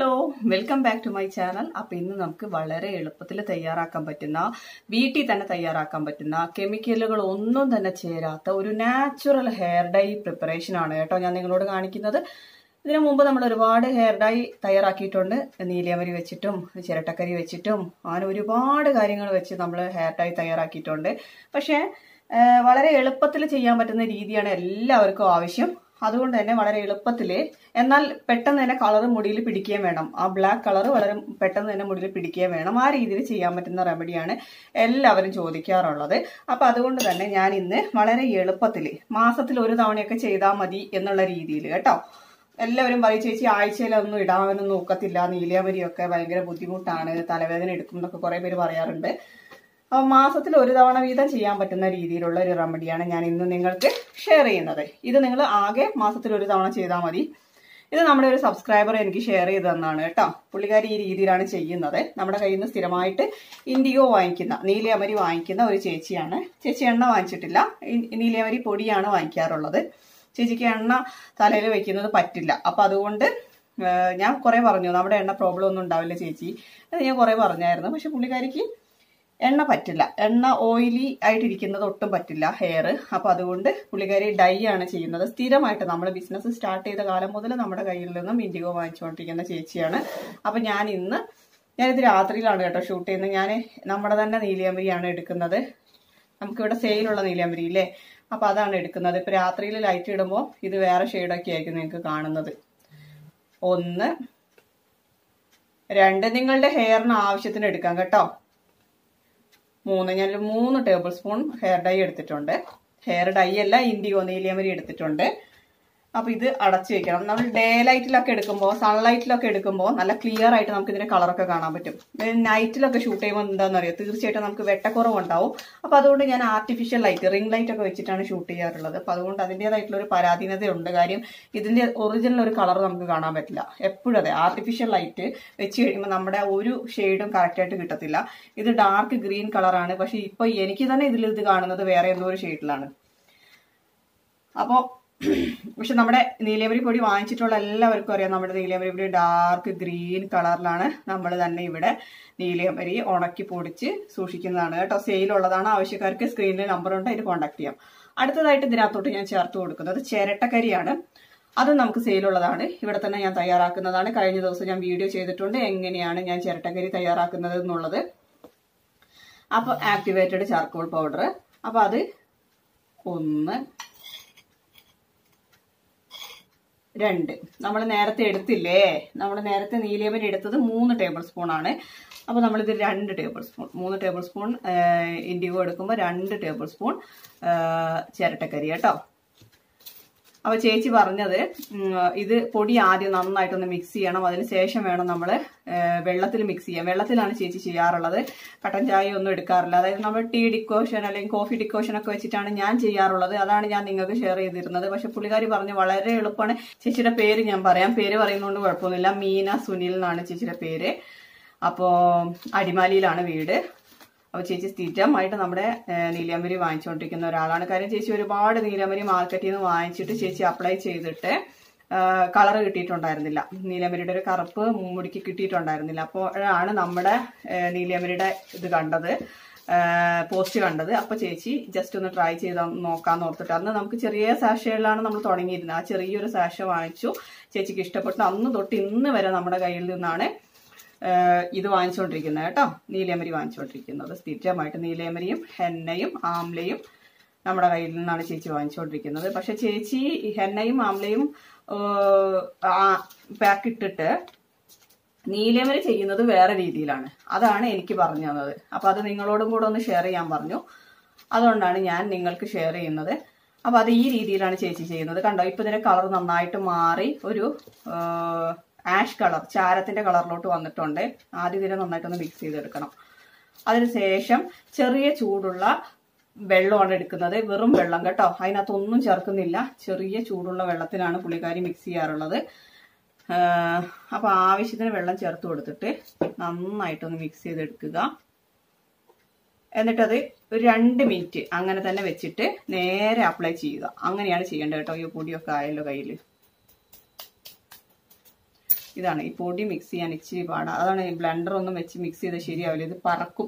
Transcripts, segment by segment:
hello welcome back to my channel അപ്പൊ ഇന്ന് നമുക്ക് വളരെ എളുപ്പത്തിൽ തയ്യാറാക്കാൻ പറ്റുന്ന വീട്ടിൽ തന്നെ തയ്യാറാക്കാൻ പറ്റുന്ന കെമിക്കലുകൾ ഒന്നും തന്നെ ചേരാത്ത ഒരു നാച്ചുറൽ ഹെയർ ഡൈ പ്രിപ്പറേഷൻ ആണ് കേട്ടോ ഞാൻ നിങ്ങളോട് കാണിക്കുന്നത് ഇതിനു മുമ്പ് നമ്മൾ ഒരുപാട് ഹെയർ ഡൈ തയ്യാറാക്കിയിട്ടുണ്ട് നീലിയമരി വെച്ചിട്ടും ചിരട്ടക്കരി വെച്ചിട്ടും അങ്ങനെ ഒരുപാട് കാര്യങ്ങൾ വെച്ച് നമ്മൾ ഹെയർ ഡൈ തയ്യാറാക്കിയിട്ടുണ്ട് പക്ഷേ ആ, വളരെ എളുപ്പത്തിൽ ചെയ്യാൻ പറ്റുന്ന രീതിയാണ് എല്ലാവർക്കും ആവശ്യം അതുകൊണ്ട് തന്നെ വളരെ എളുപ്പത്തിൽ എന്നാൽ പെട്ടെന്ന് തന്നെ കളർ മുടിയിൽ പിടിക്കുകയും വേണം ആ ബ്ലാക്ക് കളർ വളരെ പെട്ടെന്ന് തന്നെ മുടിയിൽ പിടിക്കുകയും വേണം ആ രീതിയിൽ ചെയ്യാൻ പറ്റുന്ന റെമഡിയാണ് എല്ലാവരും ചോദിക്കാറുള്ളത് അപ്പൊ അതുകൊണ്ട് തന്നെ ഞാൻ ഇന്ന് വളരെ എളുപ്പത്തിൽ മാസത്തിൽ ഒരു തവണയൊക്കെ ചെയ്താൽ മതി എന്നുള്ള രീതിയിൽ കേട്ടോ എല്ലാവരും പറയും ചേച്ചി ആഴ്ചയിലൊന്നും ഇടാനൊന്നും ഒക്കത്തില്ല നീലിയമരിയൊക്കെ ഭയങ്കര ബുദ്ധിമുട്ടാണ് തലവേദന എടുക്കും എന്നൊക്കെ കുറെ പേര് പറയാറുണ്ട് അപ്പൊ മാസത്തിൽ ഒരു തവണ വീതം ചെയ്യാൻ പറ്റുന്ന രീതിയിലുള്ള ഒരു റെമഡിയാണ് ഞാൻ ഇന്ന് നിങ്ങൾക്ക് ഷെയർ ചെയ്യുന്നത് ഇത് നിങ്ങൾ ആകെ മാസത്തിൽ ഒരു തവണ ചെയ്താൽ മതി ഇത് നമ്മുടെ ഒരു സബ്സ്ക്രൈബർ എനിക്ക് ഷെയർ ചെയ്ത് തന്നാണ് കേട്ടോ പുള്ളിക്കാരി ഈ രീതിയിലാണ് ചെയ്യുന്നത് നമ്മുടെ കയ്യിൽ നിന്ന് സ്ഥിരമായിട്ട് ഇൻഡിഗോ വാങ്ങിക്കുന്ന നീലിയമരി വാങ്ങിക്കുന്ന ഒരു ചേച്ചിയാണ് ചേച്ചി എണ്ണ വാങ്ങിച്ചിട്ടില്ല ഇ- നീലിയമരി പൊടിയാണ് വാങ്ങിക്കാറുള്ളത് ചേച്ചിക്ക് എണ്ണ തലയിൽ വെക്കുന്നത് പറ്റില്ല അപ്പൊ അതുകൊണ്ട് ആ, ഞാൻ കുറെ പറഞ്ഞു നമ്മുടെ എണ്ണ പ്രോബ്ലം ഒന്നും ഉണ്ടാവില്ല ചേച്ചി അത് ഞാൻ കുറെ പറഞ്ഞായിരുന്നു പക്ഷെ പുള്ളിക്കാരിക്ക് എണ്ണ പറ്റില്ല എണ്ണ ഓയിലി ആയിട്ടിരിക്കുന്നത് ഒട്ടും പറ്റില്ല ഹെയർ അപ്പൊ അതുകൊണ്ട് പുള്ളിക്കാരി ഡൈ ആണ് ചെയ്യുന്നത് സ്ഥിരമായിട്ട് നമ്മൾ ബിസിനസ് സ്റ്റാർട്ട് ചെയ്ത കാലം മുതൽ നമ്മുടെ കയ്യിൽ നിന്നും ഇൻഡിഗോ വാങ്ങിച്ചുകൊണ്ടിരിക്കുന്ന ചേച്ചിയാണ് അപ്പൊ ഞാൻ ഇന്ന് ഞാനിത് രാത്രിയിലാണ് കേട്ടോ ഷൂട്ട് ചെയ്യുന്നത് ഞാൻ നമ്മുടെ തന്നെ നീലിയാമ്പരിയാണ് എടുക്കുന്നത് നമുക്കിവിടെ സെയിലുള്ള നീലിയാമ്പരി ഇല്ലേ അപ്പൊ അതാണ് എടുക്കുന്നത് ഇപ്പൊ രാത്രിയിൽ ലൈറ്റ് ഇടുമ്പോൾ ഇത് വേറെ ഷെയ്ഡൊക്കെ ആയിരിക്കും നിങ്ങൾക്ക് കാണുന്നത് ഒന്ന് രണ്ട് നിങ്ങളുടെ ഹെയറിന് ആവശ്യത്തിന് എടുക്കാം കേട്ടോ മൂന്ന് ഞാൻ മൂന്ന് ടേബിൾ സ്പൂൺ ഹെയർ ഡൈ എടുത്തിട്ടുണ്ട് ഹെയർ ഡൈ അല്ല ഇൻഡിഗോ നീലിയമരി എടുത്തിട്ടുണ്ട് അപ്പൊ ഇത് അടച്ചു വെക്കണം നമ്മൾ ഡേ ലൈറ്റിലൊക്കെ എടുക്കുമ്പോൾ സൺലൈറ്റിലൊക്കെ എടുക്കുമ്പോൾ നല്ല ക്ലിയർ ആയിട്ട് നമുക്ക് ഇതിന്റെ കളറൊക്കെ കാണാൻ പറ്റും നൈറ്റിലൊക്കെ ഷൂട്ട് ചെയ്യുമ്പോൾ എന്താണെന്ന് അറിയാം തീർച്ചയായിട്ടും നമുക്ക് വെട്ടക്കുറവുണ്ടാവും അപ്പൊ അതുകൊണ്ട് ഞാൻ ആർട്ടിഫിഷ്യൽ ലൈറ്റ് റിംഗ് ലൈറ്റ് ഒക്കെ വെച്ചിട്ടാണ് ഷൂട്ട് ചെയ്യാറുള്ളത് അപ്പൊ അതുകൊണ്ട് അതിൻ്റെതായിട്ടുള്ള ഒരു പരാധീനതയുണ്ട് കാര്യം ഇതിന്റെ ഒറിജിനൽ ഒരു കളർ നമുക്ക് കാണാൻ പറ്റില്ല എപ്പോഴും അതെ ആർട്ടിഫിഷ്യൽ ലൈറ്റ് വെച്ച് കഴിയുമ്പോൾ നമ്മുടെ ഒരു ഷെയ്ഡും കറക്റ്റായിട്ട് കിട്ടത്തില്ല ഇത് ഡാർക്ക് ഗ്രീൻ കളറാണ് പക്ഷെ ഇപ്പൊ എനിക്ക് തന്നെ ഇതിൽ ഇത് കാണുന്നത് വേറെ എന്തോ ഒരു ഷെയ്ഡിലാണ് അപ്പോൾ പക്ഷെ നമ്മുടെ നീലയമരി പൊടി വാങ്ങിച്ചിട്ടുള്ള എല്ലാവർക്കും അറിയാം നമ്മുടെ നീലയമരി പൊടി ഡാർക്ക് ഗ്രീൻ കളറിലാണ് നമ്മൾ തന്നെ ഇവിടെ നീലയമരി ഉണക്കി പൊടിച്ച് സൂക്ഷിക്കുന്നതാണ് കേട്ടോ സെയിലുള്ളതാണ് ആവശ്യക്കാർക്ക് സ്ക്രീനിൽ നമ്പർ ഉണ്ട് അതിൽ കോൺടാക്ട് ചെയ്യാം അടുത്തതായിട്ട് ഇതിനകത്തോട്ട് ഞാൻ ചേർത്ത് കൊടുക്കുന്നത് ചിരട്ടക്കരിയാണ് അത് നമുക്ക് സെയിലുള്ളതാണ് ഇവിടെ തന്നെ ഞാൻ തയ്യാറാക്കുന്നതാണ് കഴിഞ്ഞ ദിവസം ഞാൻ വീഡിയോ ചെയ്തിട്ടുണ്ട് എങ്ങനെയാണ് ഞാൻ ചിരട്ടക്കരി തയ്യാറാക്കുന്നത് എന്നുള്ളത് അപ്പൊ ആക്ടിവേറ്റഡ് ചാർക്കോൾ പൗഡർ അപ്പൊ അത് ഒന്ന് രണ്ട് നമ്മൾ നേരത്തെ എടുത്തില്ലേ നമ്മൾ നേരത്തെ നീലിയമൻ എടുത്തത് മൂന്ന് ടേബിൾ സ്പൂൺ ആണ് അപ്പോൾ നമ്മളിത് രണ്ട് ടേബിൾ സ്പൂൺ മൂന്ന് ടേബിൾ സ്പൂൺ ഇൻഡിഗോ എടുക്കുമ്പോൾ രണ്ട് ടേബിൾ സ്പൂൺ ചിരട്ടക്കരി കേട്ടോ അപ്പോൾ ചേച്ചി പറഞ്ഞത് ഉം, ഇത് പൊടി ആദ്യം നന്നായിട്ടൊന്ന് മിക്സ് ചെയ്യണം അതിന് ശേഷം വേണം നമ്മൾ വെള്ളത്തിൽ മിക്സ് ചെയ്യാൻ വെള്ളത്തിലാണ് ചേച്ചി ചെയ്യാറുള്ളത് കട്ടൻ ചായ ഒന്നും എടുക്കാറില്ല അതായത് നമ്മൾ ടീ ഡിക്കോഷൻ അല്ലെങ്കിൽ കോഫി ഡിക്കോഷൻ ഒക്കെ വെച്ചിട്ടാണ് ഞാൻ ചെയ്യാറുള്ളത് അതാണ് ഞാൻ നിങ്ങൾക്ക് ഷെയർ ചെയ്തിരുന്നത് പക്ഷെ പുള്ളിക്കാരി പറഞ്ഞു വളരെ എളുപ്പമാണ് ചേച്ചിയുടെ പേര് ഞാൻ പറയാം പേര് പറയുന്നതുകൊണ്ട് കുഴപ്പമൊന്നുമില്ല മീന സുനിൽ എന്നാണ് ചേച്ചിയുടെ പേര് അപ്പോൾ അടിമാലിയിലാണ് വീട് അപ്പോൾ ചേച്ചി സ്ഥിരമായിട്ട് നമ്മുടെ ഏഹ്, നീലാംബരി വാങ്ങിച്ചുകൊണ്ടിരിക്കുന്ന ഒരാളാണ് കാര്യം ചേച്ചി ഒരുപാട് നീലാംബരി മാർക്കറ്റിൽ നിന്ന് വാങ്ങിച്ചിട്ട് ചേച്ചി അപ്ലൈ ചെയ്തിട്ട് കളർ കിട്ടിയിട്ടുണ്ടായിരുന്നില്ല നീലാംബരിയുടെ ഒരു കറുപ്പ് മുടിക്ക് കിട്ടിയിട്ടുണ്ടായിരുന്നില്ല അപ്പോഴാണ് നമ്മുടെ ഏഹ്, നീലാംബരിയുടെ ഇത് കണ്ടത് പോസ്റ്റ് കണ്ടത് അപ്പൊ ചേച്ചി ജസ്റ്റ് ഒന്ന് ട്രൈ ചെയ്ത് നോക്കാന്ന് ഓർത്തിട്ട് അന്ന് നമുക്ക് ചെറിയ സാഷകളിലാണ് നമ്മൾ തുടങ്ങിയിരുന്നത് ആ ചെറിയൊരു സാഷ വാങ്ങിച്ചു ചേച്ചിക്ക് ഇഷ്ടപ്പെട്ടു അന്ന് തൊട്ട് ഇന്ന് വരെ നമ്മുടെ കയ്യിൽ നിന്നാണ് ഏഹ് ഇത് വാങ്ങിച്ചുകൊണ്ടിരിക്കുന്നത് കേട്ടോ നീലയമരി വാങ്ങിച്ചുകൊണ്ടിരിക്കുന്നത് സ്ഥിരമായിട്ട് നീലയമരിയും ഹെന്നയും ആംലയും നമ്മുടെ കയ്യിൽ നിന്നാണ് ചേച്ചി വാങ്ങിച്ചുകൊണ്ടിരിക്കുന്നത് പക്ഷെ ചേച്ചി ഈ ഹെന്നയും ആംലയും പാക്ക് ഇട്ടിട്ട് നീലയമരി ചെയ്യുന്നത് വേറെ രീതിയിലാണ് അതാണ് എനിക്ക് പറഞ്ഞു തന്നത് അപ്പൊ അത് നിങ്ങളോടും കൂടെ ഒന്ന് ഷെയർ ചെയ്യാൻ പറഞ്ഞു അതുകൊണ്ടാണ് ഞാൻ നിങ്ങൾക്ക് ഷെയർ ചെയ്യുന്നത് അപ്പൊ അത് ഈ രീതിയിലാണ് ചേച്ചി ചെയ്യുന്നത് കണ്ടോ ഇപ്പൊ ഇതിന്റെ കളർ നന്നായിട്ട് മാറി ഒരു ആഷ് കളർ ചാരത്തിന്റെ കളറിലോട്ട് വന്നിട്ടുണ്ട് ആദ്യം ഇതിനെ നന്നായിട്ടൊന്ന് മിക്സ് ചെയ്തെടുക്കണം അതിനുശേഷം ചെറിയ ചൂടുള്ള വെള്ളമാണ് എടുക്കുന്നത് വെറും വെള്ളം കേട്ടോ അതിനകത്ത് ഒന്നും ചേർക്കുന്നില്ല ചെറിയ ചൂടുള്ള വെള്ളത്തിലാണ് പുള്ളിക്കാരി മിക്സ് ചെയ്യാറുള്ളത് ആഹ് അപ്പൊ ആവശ്യത്തിന് വെള്ളം ചേർത്ത് കൊടുത്തിട്ട് നന്നായിട്ടൊന്ന് മിക്സ് ചെയ്തെടുക്കുക എന്നിട്ടത് ഒരു രണ്ട് മിനിറ്റ് അങ്ങനെ തന്നെ വെച്ചിട്ട് നേരെ അപ്ലൈ ചെയ്യുക അങ്ങനെയാണ് ചെയ്യേണ്ടത് കേട്ടോ ഈ പൊടിയൊക്കെ ആയല്ലോ കയ്യിൽ ഇതാണ് ഈ പൊടി മിക്സ് ചെയ്യാൻ ഇച്ചിരി പാടാ അതാണ് ഈ ബ്ലെൻഡർ ഒന്നും വെച്ച് മിക്സ് ചെയ്ത് ശരിയാവില്ല ഇത് പറക്കും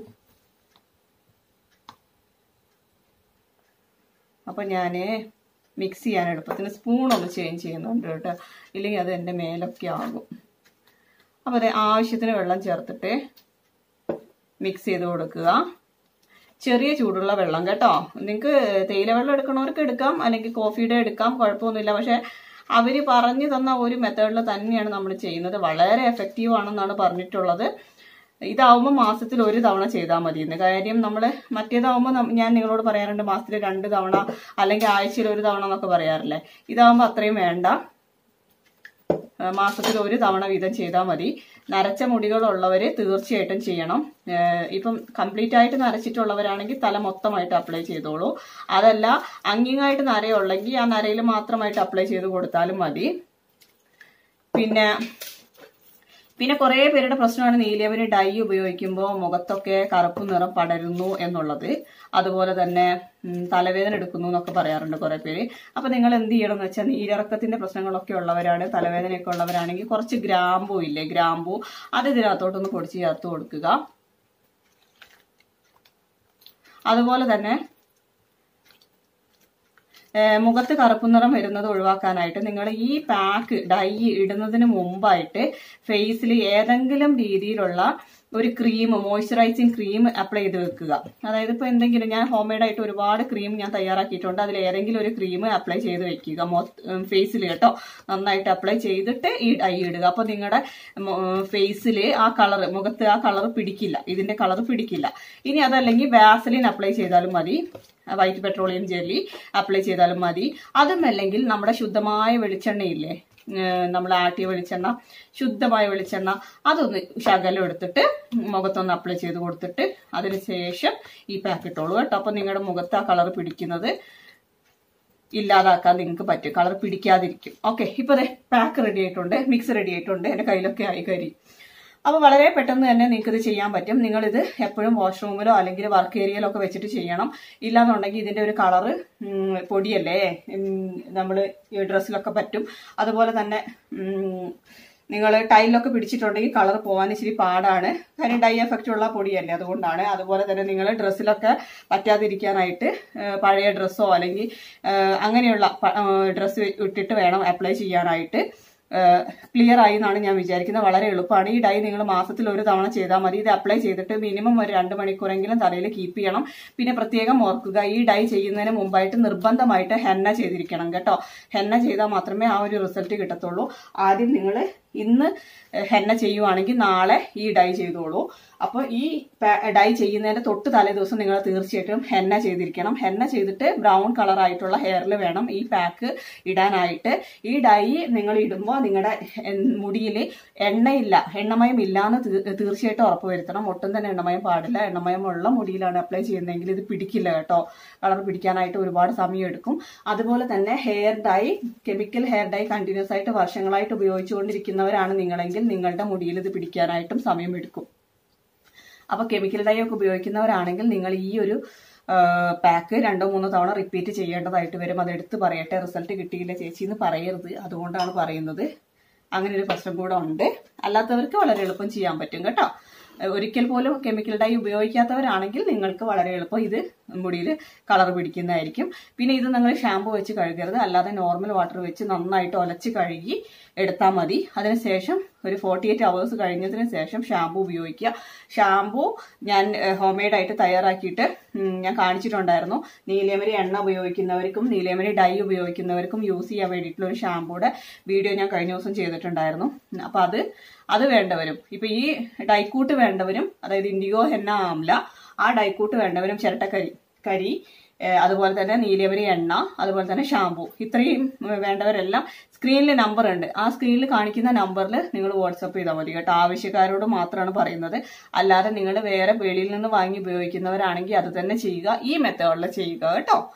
അപ്പൊ ഞാന് മിക്സ് ചെയ്യാൻ എളുപ്പത്തിന് സ്പൂൺ ഒന്ന് ചേഞ്ച് ചെയ്യുന്നുണ്ട് കേട്ടോ ഇല്ലെങ്കിൽ അത് എൻ്റെ മേലൊക്കെ ആകും അപ്പോൾ അത് ആവശ്യത്തിന് വെള്ളം ചേർത്തിട്ട് മിക്സ് ചെയ്ത് കൊടുക്കുക ചെറിയ ചൂടുള്ള വെള്ളം കേട്ടോ നിങ്ങൾക്ക് തേയില വെള്ളം എടുക്കണവർക്ക് എടുക്കാം അല്ലെങ്കിൽ കോഫിയുടെ എടുക്കാം കുഴപ്പമൊന്നുമില്ല പക്ഷെ അവര് പറഞ്ഞു തന്ന ഒരു മെത്തേഡിൽ തന്നെയാണ് നമ്മൾ ചെയ്യുന്നത് വളരെ എഫക്റ്റീവ് ആണെന്നാണ് പറഞ്ഞിട്ടുള്ളത് ഇതാവുമ്പോൾ മാസത്തിൽ ഒരു തവണ ചെയ്താൽ മതി എന്ന് കാര്യം നമ്മൾ മറ്റേതാവുമ്പോൾ നം- ഞാൻ നിങ്ങളോട് പറയാറുണ്ട് മാസത്തിൽ രണ്ട് തവണ അല്ലെങ്കിൽ ആഴ്ചയിൽ ഒരു തവണ എന്നൊക്കെ പറയാറില്ലേ ഇതാവുമ്പോൾ അത്രയും വേണ്ട ആ, മാസത്തിൽ ഒരു തവണ വീതം ചെയ്താൽ മതി നരച്ച മുടികളുള്ളവർ തീർച്ചയായിട്ടും ചെയ്യണം ഏ, ഇപ്പം കംപ്ലീറ്റ് ആയിട്ട് നരച്ചിട്ടുള്ളവരാണെങ്കിൽ തല മൊത്തമായിട്ട് അപ്ലൈ ചെയ്തോളൂ അതല്ല അങ്ങിങ്ങായിട്ട് നരയുള്ളെങ്കിൽ ആ നരയിൽ മാത്രമായിട്ട് അപ്ലൈ ചെയ്ത് കൊടുത്താലും മതി പിന്നെ പിന്നെ കുറേ പേരുടെ പ്രശ്നമാണ് നീലയവര് ഡൈ ഉപയോഗിക്കുമ്പോൾ മുഖത്തൊക്കെ കറുപ്പ് നിറം പടരുന്നു എന്നുള്ളത് അതുപോലെ തന്നെ ഉം, തലവേദന എടുക്കുന്നു എന്നൊക്കെ പറയാറുണ്ട് കുറേ പേര് അപ്പൊ നിങ്ങൾ എന്ത് ചെയ്യണം എന്ന് വെച്ചാൽ നീരിറക്കത്തിന്റെ പ്രശ്നങ്ങളൊക്കെ ഉള്ളവരാണ് തലവേദനയൊക്കെ ഉള്ളവരാണെങ്കിൽ കുറച്ച് ഗ്രാമ്പൂ ഇല്ലേ ഗ്രാമ്പൂ അത് ഇതിനകത്തോട്ടൊന്ന് പൊടിച്ച് ചേർത്ത് കൊടുക്കുക അതുപോലെ തന്നെ ഏഹ് മുഖത്ത് കറുപ്പ് നിറം വരുന്നത് ഒഴിവാക്കാനായിട്ട് നിങ്ങൾ ഈ പാക്ക് ഡൈ ഇടുന്നതിന് മുമ്പായിട്ട് ഫേസിൽ ഏതെങ്കിലും രീതിയിലുള്ള ഒരു ക്രീം മോയ്സ്ചറൈസിങ് ക്രീം അപ്ലൈ ചെയ്ത് വെക്കുക അതായത് ഇപ്പോൾ എന്തെങ്കിലും ഞാൻ ഹോം മെയ്ഡ് ആയിട്ട് ഒരുപാട് ക്രീം ഞാൻ തയ്യാറാക്കിയിട്ടുണ്ട് അതിൽ ഏതെങ്കിലും ഒരു ക്രീം അപ്ലൈ ചെയ്ത് വെക്കുക ഫേസിൽ കേട്ടോ നന്നായിട്ട് അപ്ലൈ ചെയ്തിട്ട് ഈ ഡൈ ഇടുക അപ്പോൾ നിങ്ങളുടെ ഫേസിൽ ആ കളർ മുഖത്ത് ആ കളർ പിടിക്കില്ല ഇതിന്റെ കളർ പിടിക്കില്ല ഇനി അതല്ലെങ്കിൽ വാസലിൻ അപ്ലൈ ചെയ്താലും മതി വൈറ്റ് പെട്രോളിയം ജെല്ലി അപ്ലൈ ചെയ്താലും മതി അതും അല്ലെങ്കിൽ നമ്മുടെ ശുദ്ധമായ വെളിച്ചെണ്ണയില്ലേ നമ്മൾ ആട്ടിയ വെളിച്ചെണ്ണ ശുദ്ധമായ വെളിച്ചെണ്ണ അതൊന്ന് ശകലം എടുത്തിട്ട് മുഖത്തൊന്ന് അപ്ലൈ ചെയ്ത് കൊടുത്തിട്ട് അതിന് ശേഷം ഈ പാക്ക് ഇട്ടോളൂ കേട്ടോ അപ്പോൾ നിങ്ങളുടെ മുഖത്ത് ആ കളർ പിടിക്കുന്നത് ഇല്ലാതാക്കാൻ നിങ്ങൾക്ക് പറ്റും കളർ പിടിക്കാതിരിക്കും ഓക്കെ ഇപ്പൊ ദേ പാക്ക് റെഡി ആയിട്ടുണ്ട് മിക്സ് റെഡി ആയിട്ടുണ്ട് എൻ്റെ കയ്യിലൊക്കെ ആയി കരി അപ്പോൾ വളരെ പെട്ടെന്ന് തന്നെ നിങ്ങൾക്ക് ഇത് ചെയ്യാൻ പറ്റും നിങ്ങളിത് എപ്പോഴും വാഷ്റൂമിലോ അല്ലെങ്കിൽ വർക്ക് ഏരിയയിലോ ഒക്കെ വെച്ചിട്ട് ചെയ്യണം ഇല്ലാന്നുണ്ടെങ്കിൽ ഇതിന്റെ ഒരു കളറ് പൊടിയല്ലേ നമ്മൾ ഈ ഡ്രസ്സിലൊക്കെ പറ്റും അതുപോലെ തന്നെ നിങ്ങൾ ടൈലിലൊക്കെ പിടിച്ചിട്ടുണ്ടെങ്കിൽ കളർ പോകാൻ ഇച്ചിരി പാടാണ് കാര്യം ഡൈ എഫക്റ്റ് ഉള്ള പൊടിയല്ലേ അതുകൊണ്ടാണ് അതുപോലെ തന്നെ നിങ്ങൾ ഡ്രസ്സിലൊക്കെ പറ്റാതിരിക്കാനായിട്ട് ആ, പഴയ ഡ്രസ്സോ അല്ലെങ്കിൽ ആ, അങ്ങനെയുള്ള ഡ്രസ്സ് ഇട്ടിട്ട് വേണം അപ്ലൈ ചെയ്യാനായിട്ട് ക്ലിയർ ആയി എന്നാണ് ഞാൻ വിചാരിക്കുന്നത് വളരെ എളുപ്പമാണ് ഈ ഡൈ നിങ്ങൾ മാസത്തിൽ ഒരു തവണ ചെയ്താൽ മതി ഇത് അപ്ലൈ ചെയ്തിട്ട് മിനിമം ഒരു രണ്ട് മണിക്കൂറെങ്കിലും തലയിൽ കീപ്പ് ചെയ്യണം പിന്നെ പ്രത്യേകം ഓർക്കുക ഈ ഡൈ ചെയ്യുന്നതിന് മുമ്പായിട്ട് നിർബന്ധമായിട്ട് ഹെന്ന ചെയ്തിരിക്കണം കേട്ടോ ഹെന്ന ചെയ്താൽ മാത്രമേ ആ ഒരു റിസൾട്ട് കിട്ടത്തുള്ളൂ ആദ്യം നിങ്ങൾ ഇന്ന് ഹെന്ന ചെയ്യുവാണെങ്കിൽ നാളെ ഈ ഡൈ ചെയ്തോളൂ അപ്പോൾ ഈ പാ- ഡൈ ചെയ്യുന്നതിന്റെ തൊട്ട് തലേ ദിവസം നിങ്ങൾ തീർച്ചയായിട്ടും ഹെന്ന ചെയ്തിരിക്കണം ഹെന്ന ചെയ്തിട്ട് ബ്രൗൺ കളർ ആയിട്ടുള്ള ഹെയറിൽ വേണം ഈ പാക്ക് ഇടാനായിട്ട് ഈ ഡൈ നിങ്ങൾ ഇടുമ്പോൾ നിങ്ങളുടെ മുടിയിൽ എണ്ണയില്ല എണ്ണമയം ഇല്ലാന്ന് തീ- തീർച്ചയായിട്ടും ഉറപ്പ് വരുത്തണം ഒട്ടും തന്നെ എണ്ണമയം പാടില്ല എണ്ണമയമുള്ള മുടിയിലാണ് അപ്ലൈ ചെയ്യുന്നതെങ്കിൽ ഇത് പിടിക്കില്ല കേട്ടോ കളർ പിടിക്കാനായിട്ട് ഒരുപാട് സമയം എടുക്കും അതുപോലെ തന്നെ hair dye chemical hair dye continuous ആയിട്ട് വർഷങ്ങളായിട്ട് ഉപയോഗിച്ചുകൊണ്ടിരിക്കുന്നവരാണ് നിങ്ങളെങ്കിൽ നിങ്ങളുടെ മുടിയിൽ ഇത് പിടിക്കാനായിട്ടും സമയം എടുക്കും അപ്പൊ കെമിക്കൽ ഡൈ ഒക്കെ ഉപയോഗിക്കുന്നവരാണെങ്കിൽ നിങ്ങൾ ഈ ഒരു പാക്ക് രണ്ടോ മൂന്നോ തവണ റിപ്പീറ്റ് ചെയ്യേണ്ടതായിട്ട് വരും അത് എടുത്ത് പറയട്ടെ റിസൾട്ട് കിട്ടിയില്ല ചേച്ചി എന്ന് പറയരുത് അതുകൊണ്ടാണ് പറയുന്നത് അങ്ങനെ ഒരു പ്രശ്നം കൂടെ ഉണ്ട് അല്ലാത്തവർക്ക് വളരെ എളുപ്പം ചെയ്യാൻ പറ്റും കേട്ടോ ഏഹ് ഒരിക്കൽ പോലും കെമിക്കൽ ഡൈ ഉപയോഗിക്കാത്തവരാണെങ്കിൽ നിങ്ങൾക്ക് വളരെ എളുപ്പം ഇത് മുടിയിൽ കളർ പിടിക്കുന്നതായിരിക്കും പിന്നെ ഇത് നിങ്ങൾ ഷാമ്പു വെച്ച് കഴുകരുത് അല്ലാതെ നോർമൽ വാട്ടർ വെച്ച് നന്നായിട്ട് ഒലച്ച് കഴുകി എടുത്താൽ മതി അതിനുശേഷം ഒരു ഫോർട്ടി എയ്റ്റ് അവേഴ്സ് കഴിഞ്ഞതിന് ശേഷം ഷാമ്പു ഉപയോഗിക്കുക ഷാമ്പു ഞാൻ ഹോം മെയ്ഡ് ആയിട്ട് തയ്യാറാക്കിയിട്ട് ഉം, ഞാൻ കാണിച്ചിട്ടുണ്ടായിരുന്നു നീലയമരി എണ്ണ ഉപയോഗിക്കുന്നവർക്കും നീലയമരി ഡൈ ഉപയോഗിക്കുന്നവർക്കും യൂസ് ചെയ്യാൻ വേണ്ടിയിട്ടുള്ള ഒരു ഷാമ്പൂടെ വീഡിയോ ഞാൻ കഴിഞ്ഞ ദിവസം ചെയ്തിട്ടുണ്ടായിരുന്നു ഉം, അപ്പൊ അത് അത് വേണ്ടവരും ഇപ്പൊ ഈ ഡൈക്കൂട്ട് വേണ്ടവരും അതായത് ഇൻഡിഗോ ഹെന്ന ആംല ആ ഡൈക്കൂട്ട് വേണ്ടവരും ചിരട്ടക്കരി കരി ഏഹ് അതുപോലെ തന്നെ നീലയമരി എണ്ണ അതുപോലെ തന്നെ ഷാമ്പു ഇത്രയും ഏഹ് വേണ്ടവരെല്ലാം സ്ക്രീനിൽ നമ്പർ ഉണ്ട് ആ സ്ക്രീനിൽ കാണിക്കുന്ന നമ്പറിൽ നിങ്ങൾ വാട്സപ്പ് ചെയ്താൽ മതി കേട്ടോ ആവശ്യക്കാരോട് മാത്രമാണ് പറയുന്നത് അല്ലാതെ നിങ്ങൾ വേറെ വെളിയിൽ നിന്ന് വാങ്ങി ഉപയോഗിക്കുന്നവരാണെങ്കിൽ അത് തന്നെ ചെയ്യുക ഈ മെത്തേഡിൽ ചെയ്യുക കേട്ടോ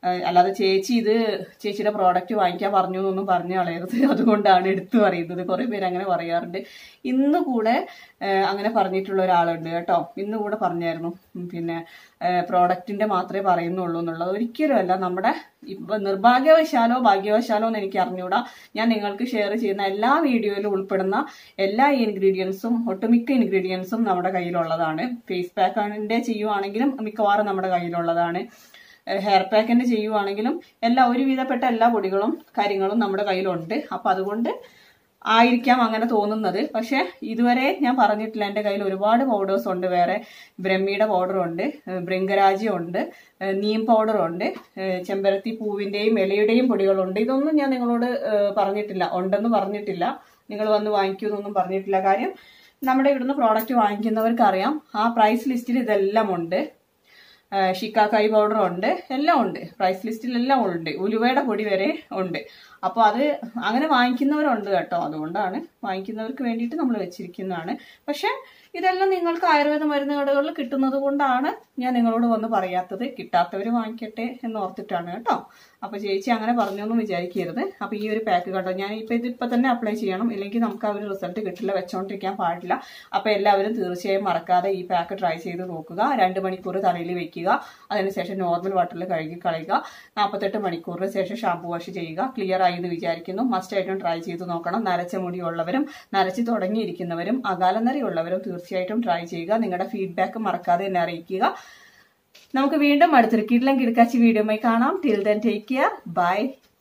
ഏഹ് അല്ലാതെ ചേച്ചി ഇത് ചേച്ചിയുടെ പ്രോഡക്റ്റ് വാങ്ങിക്കാൻ പറഞ്ഞു എന്നൊന്നും പറഞ്ഞു കളയരുത് അതുകൊണ്ടാണ് എടുത്തു പറയുന്നത് കുറെ പേര് അങ്ങനെ പറയാറുണ്ട് ഇന്ന് കൂടെ ഏഹ് അങ്ങനെ പറഞ്ഞിട്ടുള്ള ഒരാളുണ്ട് കേട്ടോ ഇന്ന് കൂടെ പറഞ്ഞായിരുന്നു ഉം പിന്നെ പ്രോഡക്റ്റിന്റെ മാത്രമേ പറയുന്നുള്ളൂ എന്നുള്ളത് ഒരിക്കലും അല്ല നമ്മുടെ ഇപ്പൊ നിർഭാഗ്യവശാലോ ഭാഗ്യവശാലോ എന്ന് എനിക്ക് അറിഞ്ഞൂടാ ഞാൻ നിങ്ങൾക്ക് ഷെയർ ചെയ്യുന്ന എല്ലാ വീഡിയോയിലും ഉൾപ്പെടുന്ന എല്ലാ ഇൻഗ്രീഡിയൻസും ഒട്ടുമിക്ക ഇൻഗ്രീഡിയൻസും നമ്മുടെ കയ്യിലുള്ളതാണ് ഫേസ് പാക്കിന്റെ ചെയ്യുവാണെങ്കിലും മിക്കവാറും നമ്മുടെ കയ്യിലുള്ളതാണ് ഹെയർ പാക്കിന്റെ ചെയ്യുവാണെങ്കിലും എല്ലാ ഒരുവിധപ്പെട്ട എല്ലാ പൊടികളും കാര്യങ്ങളും നമ്മുടെ കയ്യിലുണ്ട് അപ്പൊ അതുകൊണ്ട് ആയിരിക്കാം അങ്ങനെ തോന്നുന്നത് പക്ഷെ ഇതുവരെ ഞാൻ പറഞ്ഞിട്ടില്ല എൻ്റെ കയ്യിൽ ഒരുപാട് പൗഡേഴ്സ് ഉണ്ട് വേറെ ബ്രഹ്മിയുടെ പൗഡർ ഉണ്ട് ഏഹ് ബൃങ്കരാജി ഉണ്ട് ഏഹ് നീം പൗഡർ ഉണ്ട് ഏഹ് ചെമ്പരത്തി പൂവിന്റെയും ഇലയുടെയും പൊടികളുണ്ട് ഇതൊന്നും ഞാൻ നിങ്ങളോട് ഏഹ് പറഞ്ഞിട്ടില്ല ഉണ്ടെന്ന് പറഞ്ഞിട്ടില്ല നിങ്ങൾ വന്ന് വാങ്ങിക്കുമെന്നൊന്നും പറഞ്ഞിട്ടില്ല കാര്യം നമ്മുടെ ഇവിടുന്ന് പ്രോഡക്റ്റ് വാങ്ങിക്കുന്നവർക്ക് അറിയാം ആ പ്രൈസ് ലിസ്റ്റിൽ ഇതെല്ലാം ഉണ്ട് ഷിക്കാക്കായി പൗഡർ ഉണ്ട് എല്ലാം ഉണ്ട് പ്രൈസ് ലിസ്റ്റിൽ എല്ലാം ഉണ്ട് ഉലുവയുടെ പൊടി വരെ ഉണ്ട് അപ്പോൾ അത് അങ്ങനെ വാങ്ങിക്കുന്നവരുണ്ട് കേട്ടോ അതുകൊണ്ടാണ് വാങ്ങിക്കുന്നവർക്ക് വേണ്ടിയിട്ട് നമ്മൾ വെച്ചിരിക്കുന്നതാണ് പക്ഷെ ഇതെല്ലാം നിങ്ങൾക്ക് ആയുർവേദ മരുന്ന് കടകളിൽ കിട്ടുന്നത് കൊണ്ടാണ് ഞാൻ നിങ്ങളോട് വന്ന് പറയാത്തത് കിട്ടാത്തവർ വാങ്ങിക്കട്ടെ എന്ന് ഓർത്തിട്ടാണ് കേട്ടോ അപ്പോൾ ചേച്ചി അങ്ങനെ പറഞ്ഞൊന്നും വിചാരിക്കരുത് അപ്പോൾ ഈ ഒരു പാക്ക് കേട്ടോ ഞാൻ ഇപ്പോൾ ഇതിപ്പോൾ തന്നെ അപ്ലൈ ചെയ്യണം ഇല്ലെങ്കിൽ നമുക്ക് ആ ഒരു റിസൾട്ട് കിട്ടില്ല വെച്ചോണ്ടിരിക്കാൻ പാടില്ല അപ്പോൾ എല്ലാവരും തീർച്ചയായും മറക്കാതെ ഈ പാക്ക് ട്രൈ ചെയ്ത് നോക്കുക രണ്ട് മണിക്കൂർ തലയിൽ വെക്കുക അതിനുശേഷം നോർമൽ വാട്ടറിൽ കഴുകി കളയുക നാൽപ്പത്തെട്ട് മണിക്കൂറിന് ശേഷം ഷാമ്പു വാഷ് ചെയ്യുക ക്ലിയർ ആയി എന്ന് വിചാരിക്കുന്നു മസ്റ്റ് ആയിട്ടും ട്രൈ ചെയ്ത് നോക്കണം നരച്ച മുടിയുള്ളവരും നരച്ച് തുടങ്ങിയിരിക്കുന്നവരും അകാലനരയുള്ളവരും തീർച്ചയായിട്ടും ട്രൈ ചെയ്യുക നിങ്ങളുടെ ഫീഡ്ബാക്ക് മറക്കാതെ എന്നെ അറിയിക്കുക നമുക്ക് വീണ്ടും അടുത്തൊരു കിഡ്ലം കിടക്കാച്ചി വീഡിയോമായി കാണാം till then take care by